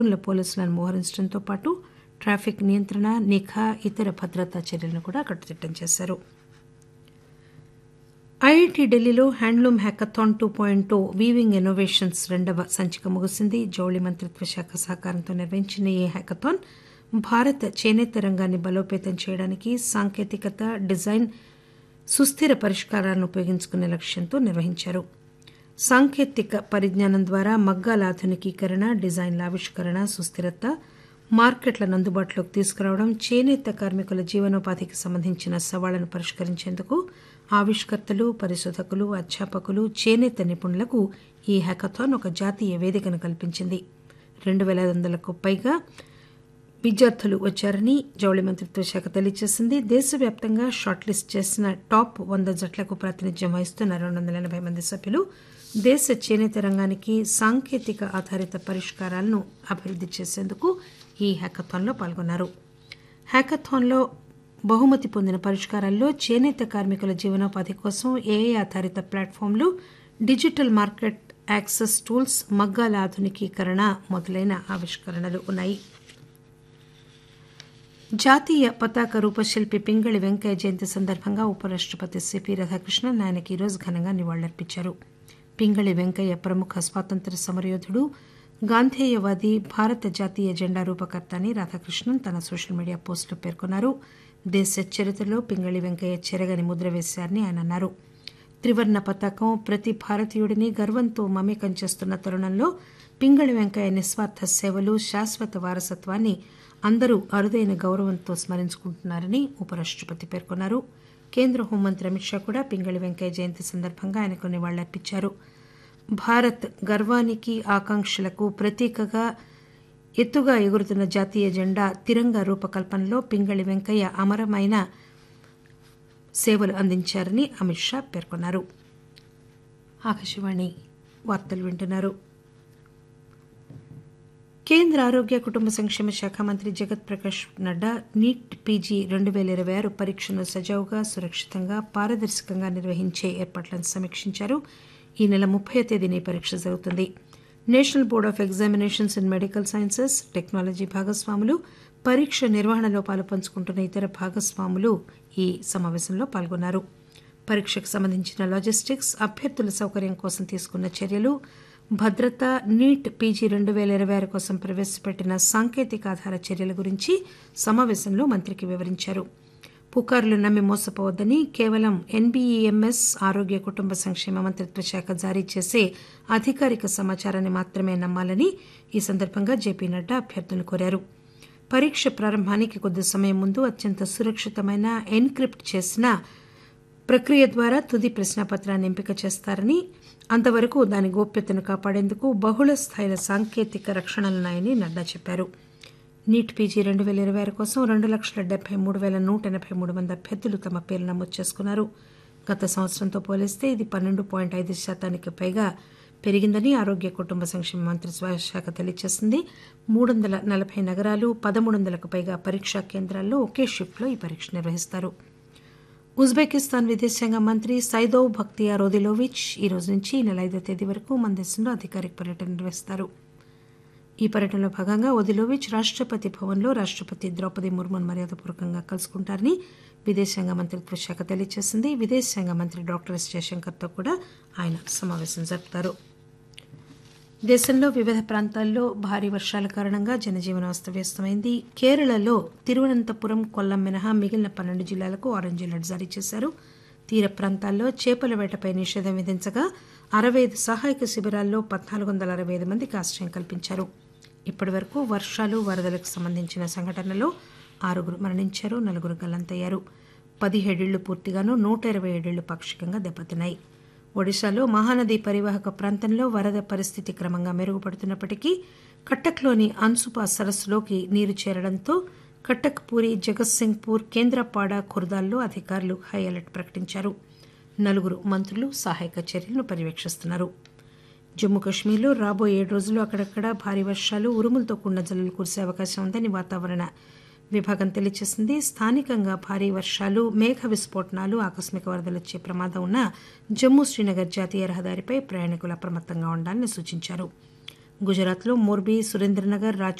ల పోలీసులను మోహరించడంతో పాటు ట్రాఫిక్ నియంత్రణ నిఘా ఇతర భద్రతా చర్యలను కూడా కట్టుదిట్టం చేశారు ఐఐటి ఢిల్లీలో handloom hackathon two point weaving innovations రెండవ సంచిక ముగిసింది జౌళి మంత్రిత్వ శాఖ సహకారంతో నిర్వహించిన ఈ హ్యాకథాన్ భారత చేనేత రంగాన్ని బలోపేతం చేయడానికి సాంకేతికత డిజైన్ సుస్థిర పరిష్కారాలను ఉపయోగించుకునే లక్ష్యంతో నిర్వహించారు సాంకేతిక పరిజ్ఞానం ద్వారా మగ్గాల ఆధునికీకరణ డిజైన్ల ఆవిష్కరణ సుస్థిరత మార్కెట్లను అందుబాటులోకి తీసుకురావడం చేనేత కార్మికుల జీవనోపాధికి సంబంధించిన సవాళ్లను పరిష్కరించేందుకు ఆవిష్కర్తలు పరిశోధకులు అధ్యాపకులు చేనేత నిపుణులకు ఈ హ్యాకథాన్ ఒక జాతీయ వేదికను కల్పించింది రెండు పేల ఐదు వందలకు పైగా విద్యార్థులు వచ్చారని జౌళి మంత్రిత్వ శాఖ తెలియజేసింది దేశవ్యాప్తంగా షార్ట్ లిస్ట్ చేసిన టాప్ వంద జట్లకు ప్రాతినిధ్యం వహిస్తున్న రెండు వందల ఎనబై మంది సభ్యులు దేశ చేనేత రంగానికి సాంకేతిక ఆధారిత పరిష్కారాలను అభివృద్ది చేసేందుకు ఈ హ్యాకథాన్లో పాల్గొన్నారు హ్యాకథాన్లో బహుమతి పొందిన పరిష్కారాల్లో చేనేత కార్మికుల జీవనోపాధి కోసం ఏఐ ఆధారిత ప్లాట్ఫామ్లు డిజిటల్ మార్కెట్ యాక్సెస్ టూల్స్ మగ్గాల ఆధునికీకరణ మొదలైన ఆవిష్కరణలు ఉన్నాయి జాతీయ పతాక రూపశిల్పి పింగళి వెంకయ్య జయంతి సందర్భంగా ఉపరాష్టపతి సిపి రాధాకృష్ణన్ ఆయనకి ఈరోజు ఘనంగా నివాళులర్పించారు పింగళి వెంకయ్య ప్రముఖ స్వాతంత్ర సమరయోధుడు గాంధేయవాది భారత జాతీయ జెండా రూపకర్త అని రాధాకృష్ణన్ తన సోషల్ మీడియా పోస్టులో పేర్కొన్నారు దేశ చరిత్రలో పింగళి వెంకయ్య చెరగని ముద్ర వేశారని ఆయన అన్నారు త్రివర్ణ పతాకం ప్రతి భారతీయుడిని గర్వంతో మమేకం చేస్తున్న తరుణంలో పింగళి వెంకయ్య నిస్వార్థ సేవలు శాశ్వత వారసత్వాన్ని అందరూ అరుదైన గౌరవంతో స్మరించుకుంటున్నారని ఉపరాష్టపతి పేర్కొన్నారు కేంద్ర హోంమంత్రి అమిత్ షా కూడా పింగళి వెంకయ్య జయంతి సందర్భంగా ఆయనకు నివాళులర్పించారు భారత్ గర్వానికి ఆకాంక్షలకు ప్రతీకగా ఎత్తుగా ఎగురుతున్న జాతీయ జెండా తిరంగా రూపకల్పనలో పింగళి వెంకయ్య అమరమైన సేవలు అందించారని అమిత్ షా పేర్కొన్నారు ఆకాశవాణి వార్తలు వింటున్నారు కేంద్ర ఆరోగ్య కుటుంబ సంక్షేమ శాఖ మంత్రి జగత్ ప్రకాష్ నడ్డా నీట్ పీజీ రెండు పేల ఇరవై ఆరు పరీక్షను సజావుగా సురక్షితంగా పారదర్శకంగా నిర్వహించే ఏర్పాట్లను సమీక్షించారు ఈ నెల ముప్పై తేదీన ఈ పరీక్ష జరుగుతుంది national board of examinations in medical sciences technology భాగస్వాములు పరీక్ష నిర్వహణలో పాలు పంచుకుంటున్న ఇతర భాగస్వాములు ఈ సమావేశంలో పాల్గొన్నారు పరీక్షకు సంబంధించిన లాజిస్టిక్స్ అభ్యర్థుల సౌకర్యం కోసం తీసుకున్న చర్యలు భద్రత నీట్ పీజీ రెండు పేల ఇరవై ఆరు కోసం ప్రవేశపెట్టిన సాంకేతిక ఆధార చర్యల గురించి సమావేశంలో మంత్రికి వివరించారు పుకార్లు నమ్మి మోసపోవద్దని కేవలం ఎన్బీఈఎంఎస్ ఆరోగ్య కుటుంబ సంక్షేమ మంత్రిత్వ శాఖ జారీ చేసే అధికారిక సమాచారాన్ని మాత్రమే నమ్మాలని ఈ సందర్భంగా జేపీ నడ్డా అభ్యర్థులను కోరారు పరీక్ష ప్రారంభానికి కొద్ది సమయం ముందు అత్యంత సురక్షితమైన ఎన్క్రిప్ట్ చేసిన ప్రక్రియ ద్వారా తుది ప్రశ్నాపత్రాన్ని ఎంపిక చేస్తారని అంతవరకు దాని గోప్యతను కాపాడేందుకు బహుళ స్థాయిల సాంకేతిక రక్షణలున్నాయని నడ్డా చెప్పారు నీట్ పీజీ రెండు పేల ఇరవై ఆరు కోసం రెండు లక్షల డెబ్బై మూడు పేల నూట ఎనబై మూడు మంది అభ్యర్థులు తమ పేర్లు నమోదు చేసుకున్నారు గత సంవత్సరంతో పోలిస్తే ఇది పన్నెండు పాయింట్ ఐదు శాతానికి పైగా పెరిగిందని ఆరోగ్య కుటుంబ సంక్షేమ మంత్రిత్వ శాఖ తెలియజేసింది మూడు వందల నలభై నగరాలు పదమూడు వందలకు పైగా పరీక్షా కేంద్రాల్లో ఒకే షిఫ్ట్లో ఈ పరీక్ష నిర్వహిస్తారు ఉజ్బెకిస్తాన్ విదేశాంగ మంత్రి సైదోవ్ భక్తియార్ ఒదిలోవిచ్ ఈ రోజు నుంచి ఈ నెల ఐదో తేదీ వరకు మన దేశంలో అధికారిక పర్యటన నిర్వహిస్తారు ఈ పర్యటనలో భాగంగా ఒదిలోవిచ్ రాష్టపతి భవన్లో రాష్టపతి ద్రౌపది ముర్మును మర్యాదపూర్వకంగా కలుసుకుంటారని విదేశాంగ మంత్రిత్వ శాఖ తెలియజేసింది విదేశాంగ మంత్రి డాక్టర్ ఎస్ జయశంకర్తో కూడా ఆయన సమావేశం జరుపుతారు దేశంలో వివిధ ప్రాంతాల్లో భారీ వర్షాల కారణంగా జనజీవనం అస్తవ్యస్తమైంది కేరళలో తిరువనంతపురం కొల్లం మినహా మిగిలిన పన్నెండు జిల్లాలకు ఆరెంజ్ అలర్ట్ జారీ చేశారు తీర ప్రాంతాల్లో చేపల వేటపై నిషేధం విధించగా అరవై ఐదు సహాయక శిబిరాల్లో పద్నాలుగు వందల అరవై ఐదు మందికి ఆశ్రయం కల్పించారు ఇప్పటి వరకు వర్షాలు వరదలకు సంబంధించిన సంఘటనలో ఆరుగురు మరణించారు నలుగురు గల్లంతయ్యారు పదిహేడేళ్లు పూర్తిగాను నూట ఇరవై ఏడేళ్లు పాక్షికంగా దెబ్బతిన్నాయి ఒడిశాలో మహానది పరివాహక ప్రాంతంలో వరద పరిస్థితి క్రమంగా మెరుగుపడుతున్నప్పటికీ కట్టక్లోని అన్సుపా సరస్సులోకి నీరు చేరడంతో కట్టక్ పూరి జగత్సింగ్పూర్ కేంద్రపాడ ఖుర్దాల్లో అధికారులు హై అలర్ట్ ప్రకటించారు నలుగురు మంత్రులు సహాయక చర్యలను పర్యవేక్షిస్తున్నారు జమ్మూ కశ్మీర్లో రాబోయే ఏడు రోజులు అక్కడక్కడ భారీ వర్షాలు ఉరుములతో కూడిన జల్లులు కురిసే అవకాశం ఉందని వాతావరణ విభాగం తెలియజేసింది స్థానికంగా భారీ వర్షాలు మేఘ విస్ఫోటనాలు ఆకస్మిక వరదలు వచ్చే ప్రమాదం ఉన్న జమ్మూ శ్రీనగర్ జాతీయ రహదారిపై ప్రయాణికులు అప్రమత్తంగా ఉండాలని సూచించారు గుజరాత్లో మోర్బీ సురేంద్రనగర్